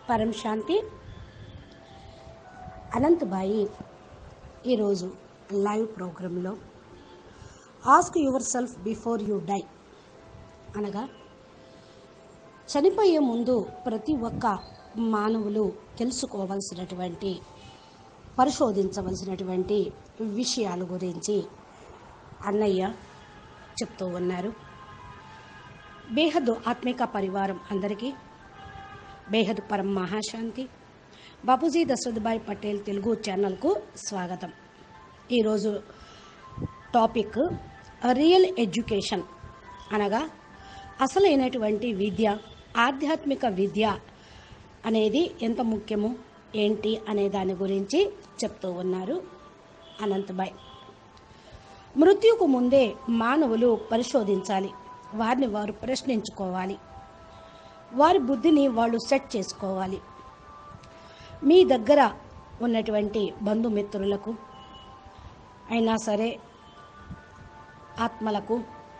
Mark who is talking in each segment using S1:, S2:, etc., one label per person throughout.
S1: పరం శాంతి అనంతబాయి ఈరోజు లైవ్ ప్రోగ్రాంలో ask yourself before you die అనగా చనిపోయే ముందు ప్రతి ఒక్క మానవులు తెలుసుకోవాల్సినటువంటి పరిశోధించవలసినటువంటి విషయాల గురించి అన్నయ్య చెప్తూ ఉన్నారు బేహద్దు ఆత్మిక పరివారం అందరికీ బేహద్ పరం మహాశాంతి బాపూజీ దశరథ్భాయ్ పటేల్ తెలుగు ఛానల్కు స్వాగతం ఈరోజు టాపిక్ రియల్ ఎడ్యుకేషన్ అనగా అసలైనటువంటి విద్య ఆధ్యాత్మిక విద్య అనేది ఎంత ముఖ్యము ఏంటి అనే దాని గురించి చెప్తూ ఉన్నారు అనంతబాయ్ మృత్యుకు ముందే మానవులు పరిశోధించాలి వారిని వారు ప్రశ్నించుకోవాలి వారి బుద్ధిని వాళ్ళు సెట్ చేసుకోవాలి మీ దగ్గర ఉన్నటువంటి బంధుమిత్రులకు అయినా సరే ఆత్మలకు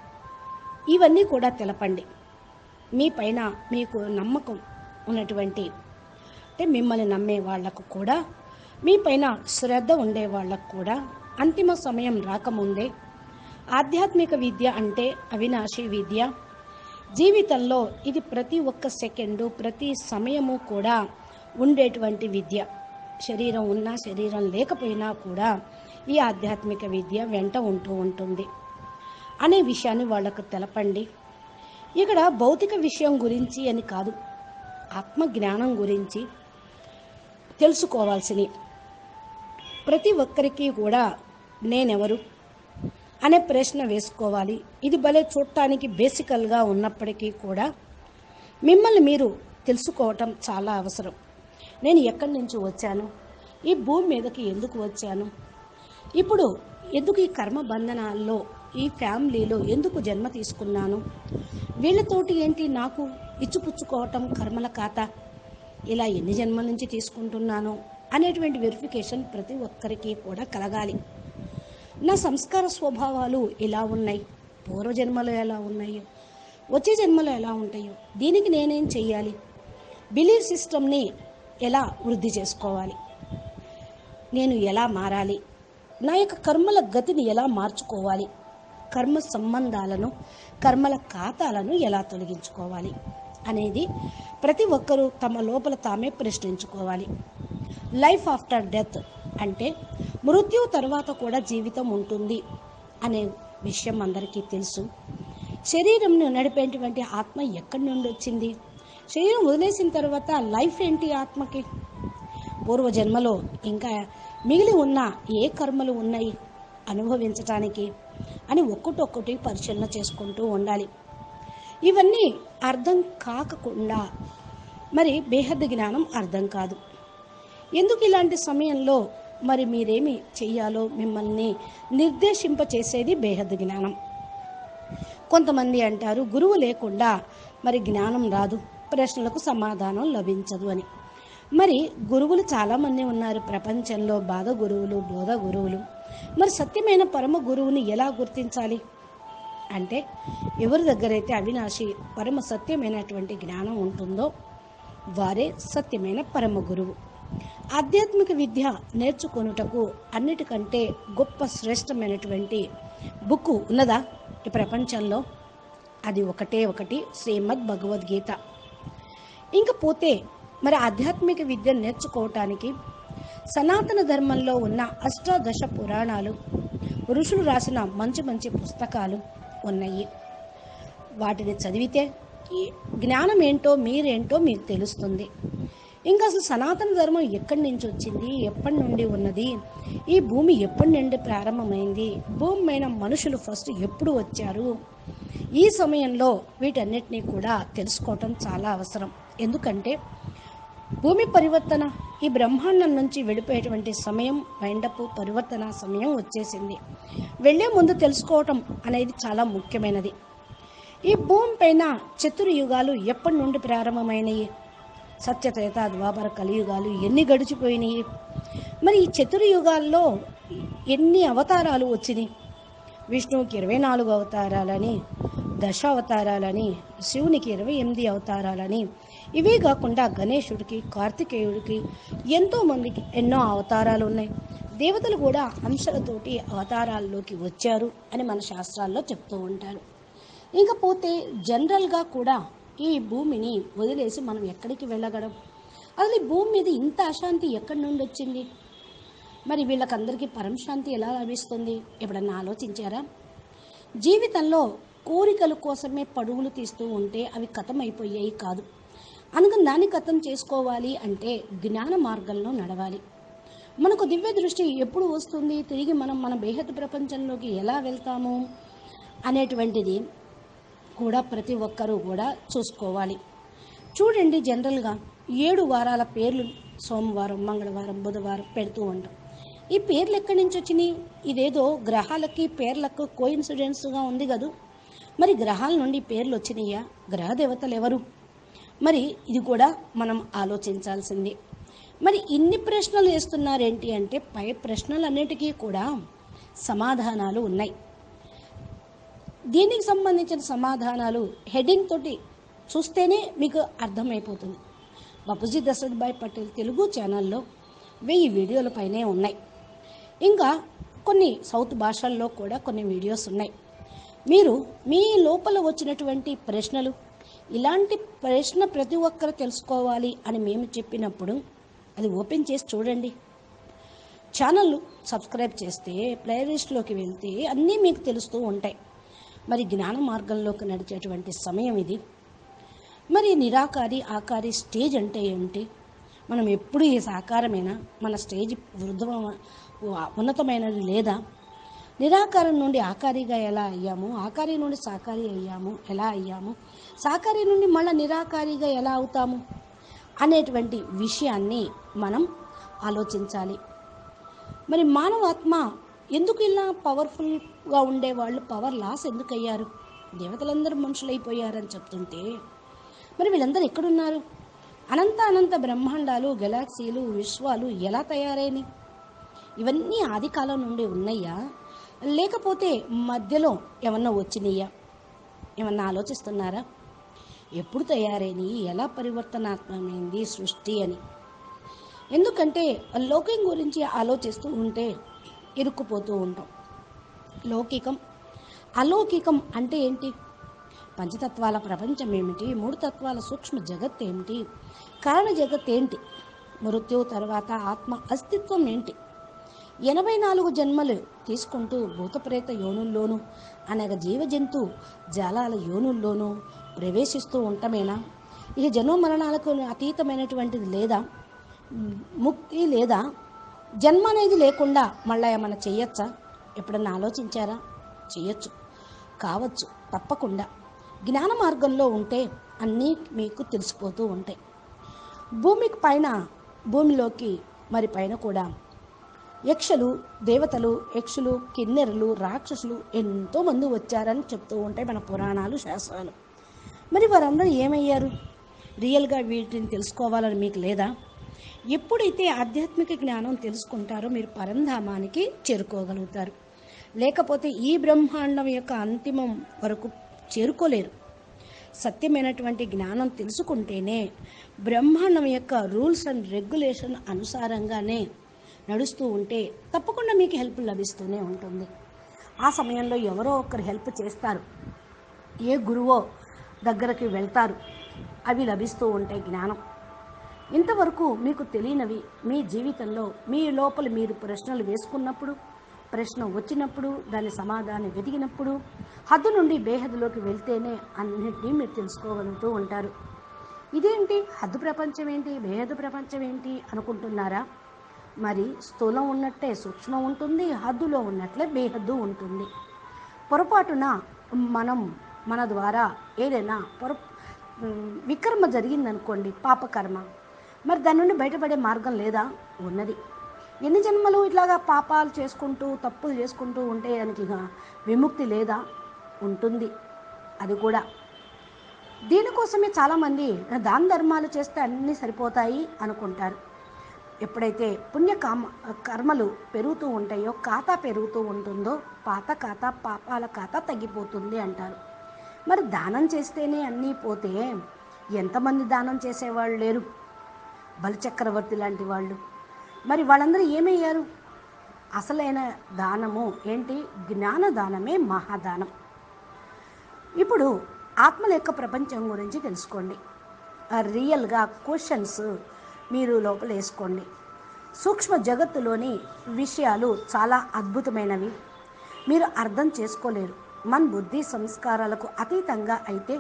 S1: ఇవన్నీ కూడా తెలపండి మీ పైన మీకు నమ్మకం ఉన్నటువంటి అంటే మిమ్మల్ని నమ్మే వాళ్ళకు కూడా మీ పైన శ్రద్ధ ఉండే వాళ్ళకు కూడా అంతిమ సమయం రాకముందే ఆధ్యాత్మిక విద్య అంటే అవినాశి విద్య జీవితంలో ఇది ప్రతి ఒక్క సెకండు ప్రతి సమయము కూడా ఉండేటువంటి విద్య శరీరం ఉన్నా శరీరం లేకపోయినా కూడా ఈ ఆధ్యాత్మిక విద్య వెంట ఉంటూ ఉంటుంది అనే విషయాన్ని వాళ్ళకు తెలపండి ఇక్కడ భౌతిక విషయం గురించి అని కాదు ఆత్మ జ్ఞానం గురించి తెలుసుకోవాల్సినవి ప్రతి ఒక్కరికి కూడా నేనెవరు అనే ప్రశ్న వేసుకోవాలి ఇది భలే చూడటానికి బేసికల్గా ఉన్నప్పటికీ కూడా మిమ్మల్ని మీరు తెలుసుకోవటం చాలా అవసరం నేను ఎక్కడి నుంచి వచ్చాను ఈ భూమి మీదకి ఎందుకు వచ్చాను ఇప్పుడు ఎందుకు ఈ కర్మ బంధనాల్లో ఈ ఫ్యామిలీలో ఎందుకు జన్మ తీసుకున్నాను వీళ్ళతోటి ఏంటి నాకు ఇచ్చిపుచ్చుకోవటం కర్మల ఖాతా ఇలా ఎన్ని జన్మల నుంచి తీసుకుంటున్నాను అనేటువంటి వెరిఫికేషన్ ప్రతి ఒక్కరికి కూడా కలగాలి నా సంస్కార స్వభావాలు ఎలా ఉన్నాయి పూర్వజన్మలు ఎలా ఉన్నాయో వచ్చే జన్మలు ఎలా ఉంటాయో దీనికి నేనేం చెయ్యాలి బిలీఫ్ సిస్టమ్ని ఎలా వృద్ధి చేసుకోవాలి నేను ఎలా మారాలి నా యొక్క కర్మల గతిని ఎలా మార్చుకోవాలి కర్మ సంబంధాలను కర్మల ఖాతాలను ఎలా తొలగించుకోవాలి అనేది ప్రతి ఒక్కరూ తమ లోపల తామే ప్రశ్నించుకోవాలి లైఫ్ ఆఫ్టర్ డెత్ అంటే మృత్యు తర్వాత కూడా జీవితం ఉంటుంది అనే విషయం అందరికీ తెలుసు శరీరంను నడిపేటువంటి ఆత్మ ఎక్కడి నుండి వచ్చింది శరీరం వదిలేసిన తర్వాత లైఫ్ ఏంటి ఆత్మకి పూర్వజన్మలో ఇంకా మిగిలి ఉన్న ఏ కర్మలు ఉన్నాయి అనుభవించటానికి అని ఒక్కటొక్కటి పరిశీలన చేసుకుంటూ ఉండాలి ఇవన్నీ అర్థం కాకకుండా మరి బేహద్ జ్ఞానం అర్థం కాదు ఎందుకు ఇలాంటి సమయంలో మరి మీరేమి చెయ్యాలో మిమ్మల్ని నిర్దేశింప చేసేది బేహద్ జ్ఞానం కొంతమంది అంటారు గురువు లేకుండా మరి జ్ఞానం రాదు ప్రశ్నలకు సమాధానం లభించదు అని మరి గురువులు చాలామంది ఉన్నారు ప్రపంచంలో బాధ గురువులు బోధ గురువులు మరి సత్యమైన పరమ గురువుని ఎలా గుర్తించాలి అంటే ఎవరి దగ్గరైతే అవినాశి పరమ సత్యమైనటువంటి జ్ఞానం ఉంటుందో వారే సత్యమైన పరమ గురువు ఆధ్యాత్మిక విద్య నేర్చుకొనుటకు అన్నిటికంటే గొప్ప శ్రేష్టమైనటువంటి బుక్ ఉన్నదా ఈ ప్రపంచంలో అది ఒకటే ఒకటి శ్రీమద్ భగవద్గీత ఇంకా పోతే మరి ఆధ్యాత్మిక విద్య నేర్చుకోవటానికి సనాతన ధర్మంలో ఉన్న అష్టాదశ పురాణాలు ఋషులు రాసిన మంచి మంచి పుస్తకాలు ఉన్నాయి వాటిని చదివితే ఈ జ్ఞానం ఏంటో మీరేంటో మీకు తెలుస్తుంది ఇంకా అసలు సనాతన ధర్మం ఎక్కడి నుంచి వచ్చింది ఎప్పటి నుండి ఉన్నది ఈ భూమి ఎప్పటి నుండి ప్రారంభమైంది భూమి పైన మనుషులు ఫస్ట్ ఎప్పుడు వచ్చారు ఈ సమయంలో వీటన్నిటినీ కూడా తెలుసుకోవటం చాలా అవసరం ఎందుకంటే భూమి పరివర్తన ఈ బ్రహ్మాండం నుంచి వెళ్ళిపోయేటువంటి సమయం వైండపు పరివర్తన సమయం వచ్చేసింది వెళ్ళే ముందు తెలుసుకోవటం అనేది చాలా ముఖ్యమైనది ఈ భూమి పైన చతుర్యుగాలు ఎప్పటి నుండి ప్రారంభమైనవి సత్యత్రేత ద్వాపర కలియుగాలు ఎన్ని గడిచిపోయినాయి మరి ఈ చతుర్యుగాల్లో ఎన్ని అవతారాలు వచ్చినాయి విష్ణువుకి ఇరవై నాలుగు అవతారాలని దశావతారాలని శివునికి ఇరవై ఎనిమిది అవతారాలని ఇవే కాకుండా గణేశుడికి కార్తికేయుడికి ఎంతో మందికి ఎన్నో అవతారాలు ఉన్నాయి దేవతలు కూడా అంశాలతోటి అవతారాల్లోకి వచ్చారు అని మన శాస్త్రాల్లో చెప్తూ ఉంటారు ఇంకపోతే జనరల్గా కూడా ఈ భూమిని వదిలేసి మనం ఎక్కడికి వెళ్ళగలం అసలు ఈ భూమి మీద ఇంత అశాంతి ఎక్కడి నుండి వచ్చింది మరి వీళ్ళకందరికీ పరమశాంతి ఎలా లభిస్తుంది ఎప్పుడన్నా ఆలోచించారా జీవితంలో కోరికల కోసమే పడుగులు తీస్తూ ఉంటే అవి కథమైపోయాయి కాదు అందుకని దాన్ని కథం చేసుకోవాలి అంటే జ్ఞాన మార్గంలో నడవాలి మనకు దివ్య దృష్టి ఎప్పుడు వస్తుంది తిరిగి మనం మన బేహద్ ప్రపంచంలోకి ఎలా వెళ్తాము అనేటువంటిది కూడా ప్రతి ఒక్కరూ కూడా చూసుకోవాలి చూడండి జనరల్గా ఏడు వారాల పేర్లు సోమవారం మంగళవారం బుధవారం పెడుతూ ఉంటాం ఈ పేర్లు ఎక్కడి నుంచి వచ్చినాయి ఇదేదో గ్రహాలకి పేర్లకు కోయిన్సిడెన్స్గా ఉంది కదూ మరి గ్రహాల నుండి పేర్లు వచ్చినాయా గ్రహ దేవతలు ఎవరు మరి ఇది కూడా మనం ఆలోచించాల్సింది మరి ఇన్ని ప్రశ్నలు వేస్తున్నారేంటి అంటే పై ప్రశ్నలన్నిటికీ కూడా సమాధానాలు ఉన్నాయి దీనికి సంబంధించిన సమాధానాలు హెడ్డింగ్ తోటి చూస్తేనే మీకు అర్థమైపోతుంది బాపూజీ దశరథ్ భాయ్ పటేల్ తెలుగు ఛానల్లో వెయ్యి వీడియోల పైనే ఉన్నాయి ఇంకా కొన్ని సౌత్ భాషల్లో కూడా కొన్ని వీడియోస్ ఉన్నాయి మీరు మీ లోపల వచ్చినటువంటి ప్రశ్నలు ఇలాంటి ప్రశ్న ప్రతి ఒక్కరు తెలుసుకోవాలి అని మేము చెప్పినప్పుడు అది ఓపెన్ చేసి చూడండి ఛానల్ సబ్స్క్రైబ్ చేస్తే ప్లేలిస్ట్లోకి వెళ్తే అన్నీ మీకు తెలుస్తూ ఉంటాయి మరి జ్ఞాన మార్గంలోకి నడిచేటువంటి సమయం ఇది మరి నిరాకారి ఆకారి స్టేజ్ అంటే ఏమిటి మనం ఎప్పుడు ఈ సాకారమేనా మన స్టేజ్ వృద్ధ ఉన్నతమైనది లేదా నిరాకారం నుండి ఆకారిగా ఎలా అయ్యాము ఆకారి నుండి సాకారి అయ్యాము ఎలా అయ్యాము సాకారి నుండి మళ్ళీ నిరాకారిగా ఎలా అవుతాము అనేటువంటి విషయాన్ని మనం ఆలోచించాలి మరి మానవాత్మ ఎందుకు ఇలా పవర్ఫుల్గా ఉండేవాళ్ళు పవర్ లాస్ ఎందుకు అయ్యారు దేవతలందరూ మనుషులైపోయారని చెప్తుంటే మరి వీళ్ళందరూ ఎక్కడున్నారు అనంత అనంత బ్రహ్మాండాలు గెలాక్సీలు విశ్వాలు ఎలా తయారైనవి ఇవన్నీ ఆది కాలం నుండి ఉన్నాయా లేకపోతే మధ్యలో ఏమన్నా వచ్చినాయా ఏమన్నా ఆలోచిస్తున్నారా ఎప్పుడు తయారైనవి ఎలా పరివర్తనాత్మకమైంది సృష్టి అని ఎందుకంటే లౌకికం గురించి ఆలోచిస్తూ ఉంటే ఇరుక్కుపోతూ ఉంటాం లౌకికం అలౌకికం అంటే ఏంటి పంచతత్వాల ప్రపంచం ఏమిటి మూడు తత్వాల సూక్ష్మ జగత్ ఏమిటి కారణ జగత్ ఏంటి మృత్యు తర్వాత ఆత్మ అస్తిత్వం ఏంటి ఎనభై నాలుగు జన్మలు తీసుకుంటూ భూతప్రేత యోనుల్లోనూ అనగా జీవజంతు జాలాల యోనుల్లోనూ ప్రవేశిస్తూ ఉండటమేనా ఇక జన్మ మరణాలకు అతీతమైనటువంటిది లేదా ముక్తి లేదా జన్మ అనేది లేకుండా మళ్ళా ఏమైనా చేయొచ్చా ఎప్పుడన్నా ఆలోచించారా చేయొచ్చు కావచ్చు తప్పకుండా జ్ఞాన మార్గంలో ఉంటే అన్నీ మీకు తెలిసిపోతూ ఉంటాయి భూమికి పైన భూమిలోకి మరి పైన కూడా యక్షలు దేవతలు యక్షులు కిన్నెరలు రాక్షసులు ఎంతో మంది వచ్చారని చెప్తూ ఉంటాయి మన పురాణాలు శాస్త్రాలు మరి వారందరూ ఏమయ్యారు రియల్గా వీటిని తెలుసుకోవాలని మీకు లేదా ఎప్పుడైతే ఆధ్యాత్మిక జ్ఞానం తెలుసుకుంటారో మీరు పరంధామానికి చేరుకోగలుగుతారు లేకపోతే ఈ బ్రహ్మాండం యొక్క అంతిమం వరకు చేరుకోలేరు సత్యమైనటువంటి జ్ఞానం తెలుసుకుంటేనే బ్రహ్మాండం యొక్క రూల్స్ అండ్ రెగ్యులేషన్ అనుసారంగానే నడుస్తూ ఉంటే తప్పకుండా మీకు హెల్ప్ లభిస్తూనే ఉంటుంది ఆ సమయంలో ఎవరో ఒకరు హెల్ప్ చేస్తారు ఏ గురువో దగ్గరికి వెళ్తారు అవి లభిస్తూ ఉంటాయి జ్ఞానం ఇంతవరకు మీకు తెలియనివి మీ జీవితంలో మీ లోపల మీరు ప్రశ్నలు వేసుకున్నప్పుడు ప్రశ్న వచ్చినప్పుడు దాని సమాధానం వెతికినప్పుడు హద్దు నుండి బేహద్దులోకి వెళ్తేనే అన్నింటినీ మీరు తెలుసుకోగలుగుతూ ఉంటారు ఇదేంటి హద్దు ప్రపంచం ఏంటి బేహద్దు ప్రపంచం ఏంటి అనుకుంటున్నారా మరి స్థూలం ఉన్నట్టే సూక్ష్మం ఉంటుంది హద్దులో ఉన్నట్లే బేహద్దు ఉంటుంది పొరపాటున మనం మన ద్వారా ఏదైనా పొర వికర్మ జరిగిందనుకోండి పాపకర్మ మరి దాని నుండి బయటపడే మార్గం లేదా ఉన్నది ఎన్ని జన్మలు ఇట్లాగా పాపాలు చేసుకుంటూ తప్పులు చేసుకుంటూ ఉంటే దానికి ఇక విముక్తి లేదా ఉంటుంది అది కూడా దీనికోసమే చాలామంది దాన ధర్మాలు చేస్తే అన్నీ సరిపోతాయి అనుకుంటారు ఎప్పుడైతే పుణ్య కామ కర్మలు పెరుగుతూ ఉంటాయో ఖాతా పెరుగుతూ ఉంటుందో పాత ఖాతా పాపాల ఖాతా తగ్గిపోతుంది అంటారు మరి దానం చేస్తేనే అన్నీ పోతే ఎంతమంది దానం చేసేవాళ్ళు లేరు బలిచక్రవర్తి లాంటి వాళ్ళు మరి వాళ్ళందరూ ఏమయ్యారు అసలైన దానము ఏంటి జ్ఞాన దానమే మహాదానం ఇప్పుడు ఆత్మల యొక్క ప్రపంచం గురించి తెలుసుకోండి ఆ రియల్గా క్వశ్చన్స్ మీరు లోపల వేసుకోండి సూక్ష్మ జగత్తులోని విషయాలు చాలా అద్భుతమైనవి మీరు అర్థం చేసుకోలేరు మన బుద్ధి సంస్కారాలకు అతీతంగా అయితే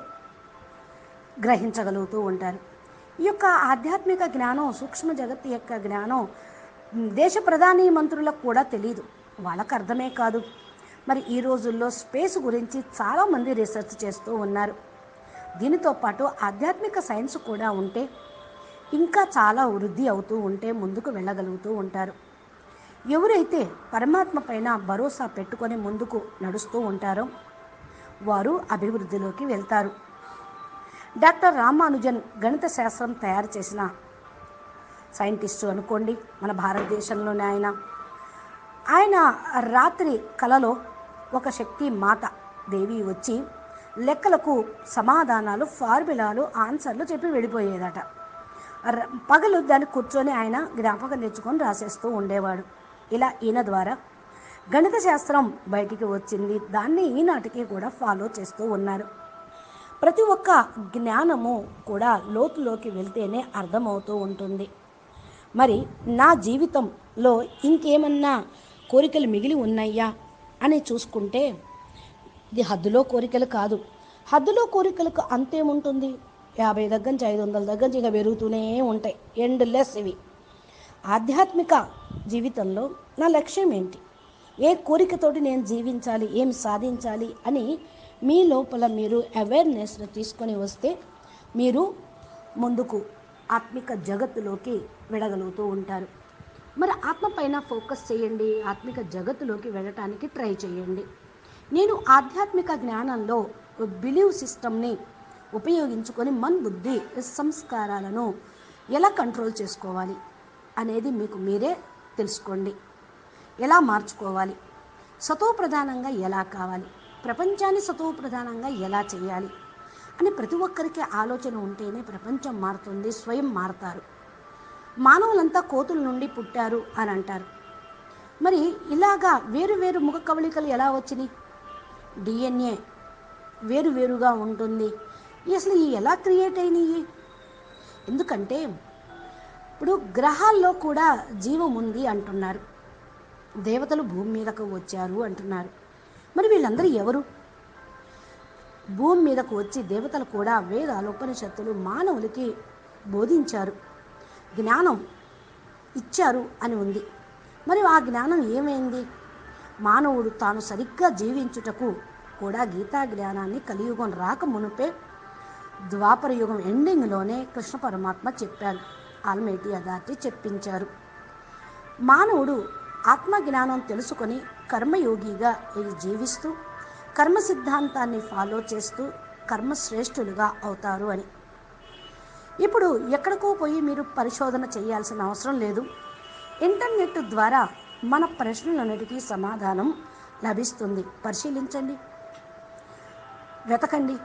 S1: గ్రహించగలుగుతూ ఉంటారు ఈ యొక్క ఆధ్యాత్మిక జ్ఞానం సూక్ష్మ జగత్తు యొక్క జ్ఞానం మ్, దేశ ప్రధాని మంత్రులకు కూడా తెలియదు వాళ్ళకు అర్థమే కాదు మరి ఈ రోజుల్లో స్పేస్ గురించి చాలామంది రీసెర్చ్ చేస్తూ ఉన్నారు దీనితో పాటు ఆధ్యాత్మిక సైన్స్ కూడా ఉంటే ఇంకా చాలా వృద్ధి అవుతూ ఉంటే ముందుకు వెళ్ళగలుగుతూ ఉంటారు ఎవరైతే పరమాత్మ పైన భరోసా పెట్టుకొని ముందుకు నడుస్తూ ఉంటారో వారు అభివృద్ధిలోకి వెళ్తారు డాక్టర్ రామానుజన్ గణిత శాస్త్రం తయారు చేసిన సైంటిస్టు అనుకోండి మన భారతదేశంలోనే ఆయన ఆయన రాత్రి కలలో ఒక శక్తి మాత దేవి వచ్చి లెక్కలకు సమాధానాలు ఫార్ములాలు ఆన్సర్లు చెప్పి వెళ్ళిపోయేదట ర- పగలు దాన్ని కూర్చొని ఆయన జ్ఞాపకం తెచ్చుకొని రాసేస్తూ ఉండేవాడు ఇలా ఈయన ద్వారా గణిత శాస్త్రం బయటికి వచ్చింది దాన్ని ఈనాటికి కూడా ఫాలో చేస్తూ ఉన్నారు ప్రతి ఒక్క జ్ఞానము కూడా లోతులోకి వెళ్తేనే అర్థమవుతూ ఉంటుంది మరి నా జీవితంలో ఇంకేమన్నా కోరికలు మిగిలి ఉన్నాయా అని చూసుకుంటే ఇది హద్దులో కోరికలు కాదు హద్దులో కోరికలకు అంతేముంటుంది యాభై దగ్గర నుంచి ఐదు వందల దగ్గర నుంచి ఇక పెరుగుతూనే ఉంటాయి ఎండ్ లెస్ ఇవి ఆధ్యాత్మిక జీవితంలో నా లక్ష్యం ఏంటి ఏ కోరికతోటి నేను జీవించాలి ఏం సాధించాలి అని మీ లోపల మీరు అవేర్నెస్ తీసుకొని వస్తే మీరు ముందుకు ఆత్మిక జగత్తులోకి వెళ్ళగలుగుతూ ఉంటారు మరి ఆత్మ పైన ఫోకస్ చేయండి ఆత్మిక జగత్తులోకి వెళ్ళటానికి ట్రై చేయండి నేను ఆధ్యాత్మిక జ్ఞానంలో బిలీవ్ సిస్టమ్ని ఉపయోగించుకొని మన్ బుద్ధి సంస్కారాలను ఎలా కంట్రోల్ చేసుకోవాలి అనేది మీకు మీరే తెలుసుకోండి ఎలా మార్చుకోవాలి సతో ప్రధానంగా ఎలా కావాలి ప్రపంచాన్ని సతో ప్రధానంగా ఎలా చేయాలి అని ప్రతి ఒక్కరికి ఆలోచన ఉంటేనే ప్రపంచం మారుతుంది స్వయం మారతారు మానవులంతా కోతుల నుండి పుట్టారు అని అంటారు మరి ఇలాగా వేరు వేరు ముఖ కవళికలు ఎలా వచ్చినాయి డిఎన్ఏ వేరు వేరుగా ఉంటుంది ఈ అసలు ఈ ఎలా క్రియేట్ అయినాయి ఎందుకంటే ఇప్పుడు గ్రహాల్లో కూడా జీవం ఉంది అంటున్నారు దేవతలు భూమి మీదకు వచ్చారు అంటున్నారు మరి వీళ్ళందరూ ఎవరు భూమి మీదకు వచ్చి దేవతలు కూడా వేదాలు ఉపనిషత్తులు మానవులకి బోధించారు జ్ఞానం ఇచ్చారు అని ఉంది మరి ఆ జ్ఞానం ఏమైంది మానవుడు తాను సరిగ్గా జీవించుటకు కూడా గీతా జ్ఞానాన్ని కలియుగం రాక మునుపే ద్వాపర యుగం ఎండింగ్లోనే కృష్ణ పరమాత్మ చెప్పారు ఆల్మేటి అథారిటీ చెప్పించారు మానవుడు ఆత్మజ్ఞానం తెలుసుకొని కర్మయోగిగా ఇది జీవిస్తూ కర్మ సిద్ధాంతాన్ని ఫాలో చేస్తూ కర్మశ్రేష్ఠులుగా అవుతారు అని ఇప్పుడు ఎక్కడికో పోయి మీరు పరిశోధన చేయాల్సిన అవసరం లేదు ఇంటర్నెట్ ద్వారా మన ప్రశ్నలన్నిటికీ సమాధానం లభిస్తుంది పరిశీలించండి వెతకండి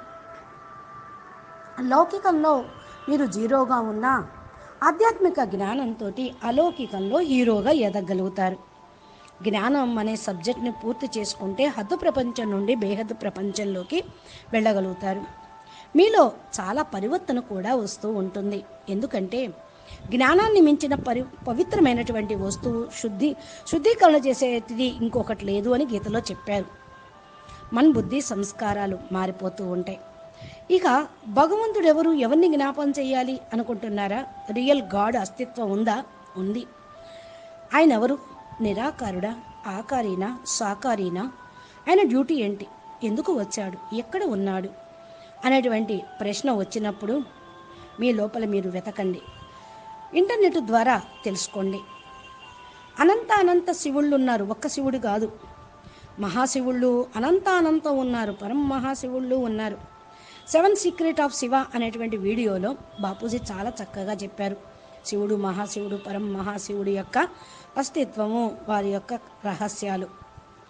S1: లౌకికంలో మీరు జీరోగా ఉన్నా ఆధ్యాత్మిక జ్ఞానంతో అలౌకికంలో హీరోగా ఎదగలుగుతారు జ్ఞానం అనే సబ్జెక్ట్ని పూర్తి చేసుకుంటే హద్దు ప్రపంచం నుండి బేహద్దు ప్రపంచంలోకి వెళ్ళగలుగుతారు మీలో చాలా పరివర్తన కూడా వస్తూ ఉంటుంది ఎందుకంటే జ్ఞానాన్ని మించిన పరి పవిత్రమైనటువంటి వస్తువు శుద్ధి శుద్ధీకరణ చేసేది ఇంకొకటి లేదు అని గీతలో చెప్పారు మన బుద్ధి సంస్కారాలు మారిపోతూ ఉంటాయి ఇక భగవంతుడు ఎవరు ఎవరిని జ్ఞాపం చేయాలి అనుకుంటున్నారా రియల్ గాడ్ అస్తిత్వం ఉందా ఉంది ఆయన ఎవరు నిరాకారుడా ఆకారీనా సాకారీనా ఆయన డ్యూటీ ఏంటి ఎందుకు వచ్చాడు ఎక్కడ ఉన్నాడు అనేటువంటి ప్రశ్న వచ్చినప్పుడు మీ లోపల మీరు వెతకండి ఇంటర్నెట్ ద్వారా తెలుసుకోండి అనంత అనంత శివుళ్ళు ఉన్నారు ఒక్క శివుడు కాదు మహాశివుళ్ళు అనంత అనంతం ఉన్నారు పరమ మహాశివుళ్ళు ఉన్నారు సెవెన్ సీక్రెట్ ఆఫ్ శివ అనేటువంటి వీడియోలో బాపూజీ చాలా చక్కగా చెప్పారు శివుడు మహాశివుడు పరమ మహాశివుడి యొక్క అస్తిత్వము వారి యొక్క రహస్యాలు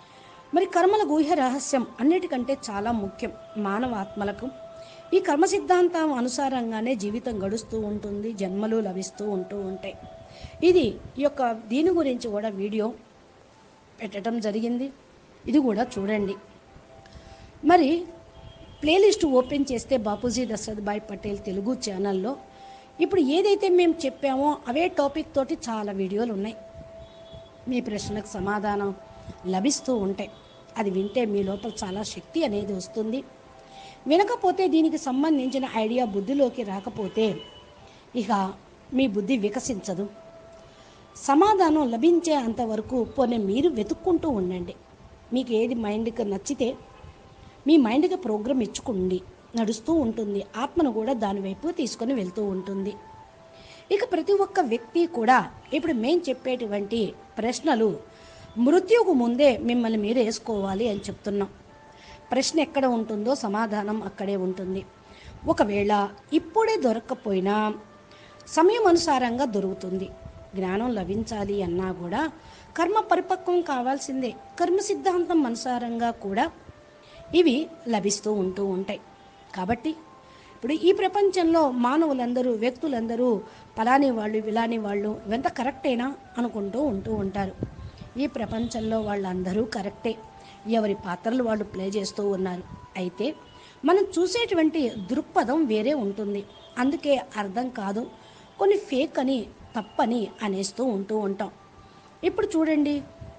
S1: మరి కర్మల గుహ్య రహస్యం అన్నిటికంటే చాలా ముఖ్యం మానవ ఆత్మలకు ఈ కర్మ సిద్ధాంతం అనుసారంగానే జీవితం గడుస్తూ ఉంటుంది జన్మలు లభిస్తూ ఉంటూ ఉంటాయి ఇది ఈ యొక్క దీని గురించి కూడా వీడియో పెట్టడం జరిగింది ఇది కూడా చూడండి మరి ప్లేలిస్ట్ ఓపెన్ చేస్తే బాపూజీ దశరథ్ భాయ్ పటేల్ తెలుగు ఛానల్లో ఇప్పుడు ఏదైతే మేము చెప్పామో అవే టాపిక్ తోటి చాలా వీడియోలు ఉన్నాయి మీ ప్రశ్నలకు సమాధానం లభిస్తూ ఉంటాయి అది వింటే మీ లోపల చాలా శక్తి అనేది వస్తుంది వినకపోతే దీనికి సంబంధించిన ఐడియా బుద్ధిలోకి రాకపోతే ఇక మీ బుద్ధి వికసించదు సమాధానం లభించే అంతవరకు పోనీ మీరు వెతుక్కుంటూ ఉండండి మీకు ఏది మైండ్కి నచ్చితే మీ మైండ్కి ప్రోగ్రామ్ ఇచ్చుకోండి నడుస్తూ ఉంటుంది ఆత్మను కూడా దానివైపు తీసుకొని వెళ్తూ ఉంటుంది ఇక ప్రతి ఒక్క వ్యక్తి కూడా ఇప్పుడు మేం చెప్పేటువంటి ప్రశ్నలు మృత్యుకు ముందే మిమ్మల్ని మీరు వేసుకోవాలి అని చెప్తున్నాం ప్రశ్న ఎక్కడ ఉంటుందో సమాధానం అక్కడే ఉంటుంది ఒకవేళ ఇప్పుడే దొరక్కపోయినా సమయం అనుసారంగా దొరుకుతుంది జ్ఞానం లభించాలి అన్నా కూడా కర్మ పరిపక్వం కావాల్సిందే కర్మ సిద్ధాంతం అనుసారంగా కూడా ఇవి లభిస్తూ ఉంటూ ఉంటాయి కాబట్టి ఇప్పుడు ఈ ప్రపంచంలో మానవులందరూ వ్యక్తులందరూ పలాని వాళ్ళు విలాని వాళ్ళు ఇవంత కరెక్టేనా అనుకుంటూ ఉంటూ ఉంటారు ఈ ప్రపంచంలో వాళ్ళందరూ కరెక్టే ఎవరి పాత్రలు వాళ్ళు ప్లే చేస్తూ ఉన్నారు అయితే మనం చూసేటువంటి దృక్పథం వేరే ఉంటుంది అందుకే అర్థం కాదు కొన్ని ఫేక్ అని తప్పని అనేస్తూ ఉంటూ ఉంటాం ఇప్పుడు చూడండి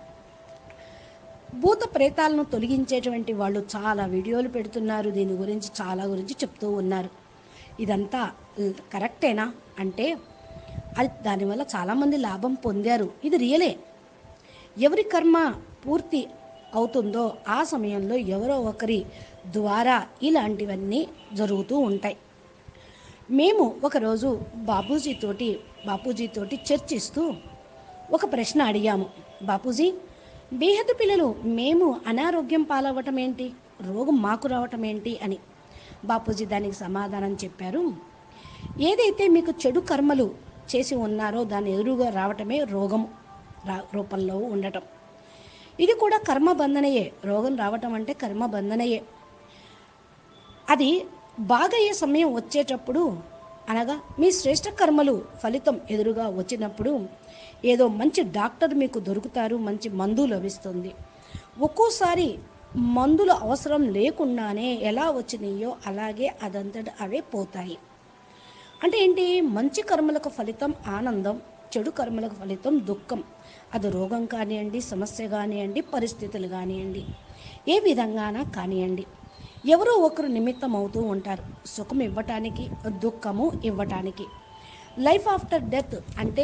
S1: భూత ప్రేతాలను తొలగించేటువంటి వాళ్ళు చాలా వీడియోలు పెడుతున్నారు దీని గురించి చాలా గురించి చెప్తూ ఉన్నారు ఇదంతా ల్- కరెక్టేనా అంటే అది దానివల్ల చాలామంది లాభం పొందారు ఇది రియలే ఎవరి కర్మ పూర్తి అవుతుందో ఆ సమయంలో ఎవరో ఒకరి ద్వారా ఇలాంటివన్నీ జరుగుతూ ఉంటాయి మేము ఒకరోజు బాపూజీతోటి బాపూజీతోటి చర్చిస్తూ ఒక ప్రశ్న అడిగాము బాపూజీ బేహద్దు పిల్లలు మేము అనారోగ్యం పాలవ్వటం ఏంటి రోగం మాకు రావటం ఏంటి అని బాపూజీ దానికి సమాధానం చెప్పారు ఏదైతే మీకు చెడు కర్మలు చేసి ఉన్నారో దాని ఎదురుగా రావటమే రోగం రా రూపంలో ఉండటం ఇది కూడా కర్మ బంధనయే రోగం రావటం అంటే కర్మ బంధనయే అది బాగయ్యే సమయం వచ్చేటప్పుడు అనగా మీ శ్రేష్ట కర్మలు ఫలితం ఎదురుగా వచ్చినప్పుడు ఏదో మంచి డాక్టర్ మీకు దొరుకుతారు మంచి మందు లభిస్తుంది ఒక్కోసారి మందులు అవసరం లేకుండానే ఎలా వచ్చినాయో అలాగే అదంతట అవే పోతాయి అంటే ఏంటి మంచి కర్మలకు ఫలితం ఆనందం చెడు కర్మలకు ఫలితం దుఃఖం అది రోగం కానివ్వండి సమస్య కానివ్వండి పరిస్థితులు కానివ్వండి ఏ విధంగానా కానివ్వండి ఎవరో ఒకరు నిమిత్తం అవుతూ ఉంటారు సుఖం ఇవ్వటానికి దుఃఖము ఇవ్వటానికి లైఫ్ ఆఫ్టర్ డెత్ అంటే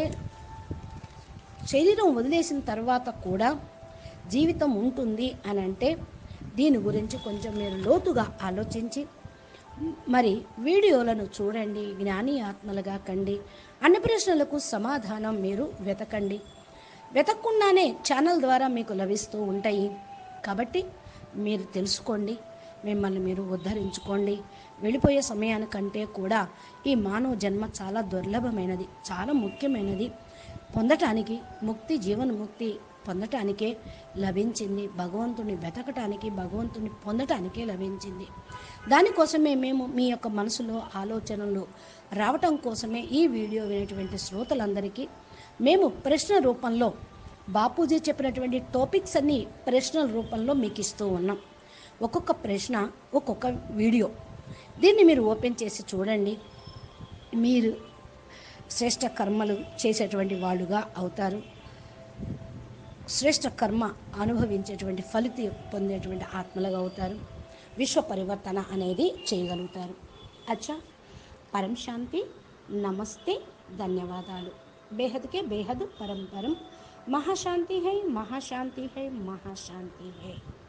S1: శరీరం వదిలేసిన తర్వాత కూడా జీవితం ఉంటుంది అని అంటే దీని గురించి కొంచెం మీరు లోతుగా ఆలోచించి మరి వీడియోలను చూడండి జ్ఞాని ఆత్మలుగా కండి అన్ని ప్రశ్నలకు సమాధానం మీరు వెతకండి వెతకకుండానే ఛానల్ ద్వారా మీకు లభిస్తూ ఉంటాయి కాబట్టి మీరు తెలుసుకోండి మిమ్మల్ని మీరు ఉద్ధరించుకోండి వెళ్ళిపోయే సమయానికంటే కూడా ఈ మానవ జన్మ చాలా దుర్లభమైనది చాలా ముఖ్యమైనది పొందటానికి ముక్తి జీవన ముక్తి పొందటానికే లభించింది భగవంతుని వెతకటానికి భగవంతుని పొందటానికే లభించింది దానికోసమే మేము మీ యొక్క మనసులో ఆలోచనలు రావటం కోసమే ఈ వీడియో వినేటువంటి శ్రోతలందరికీ మేము ప్రశ్న రూపంలో బాపూజీ చెప్పినటువంటి టాపిక్స్ అన్ని ప్రశ్నల రూపంలో మీకు ఇస్తూ ఉన్నాం ఒక్కొక్క ప్రశ్న ఒక్కొక్క వీడియో దీన్ని మీరు ఓపెన్ చేసి చూడండి మీరు శ్రేష్ట కర్మలు చేసేటువంటి వాళ్ళుగా అవుతారు శ్రేష్ట కర్మ అనుభవించేటువంటి ఫలితం పొందేటువంటి ఆత్మలుగా అవుతారు విశ్వ పరివర్తన అనేది చేయగలుగుతారు అచ్చా పరం శాంతి నమస్తే ధన్యవాదాలు బేహద్కే బేహద్ పరం పరం మహాశాంతి హై మహాశాంతి హై మహాశాంతి హై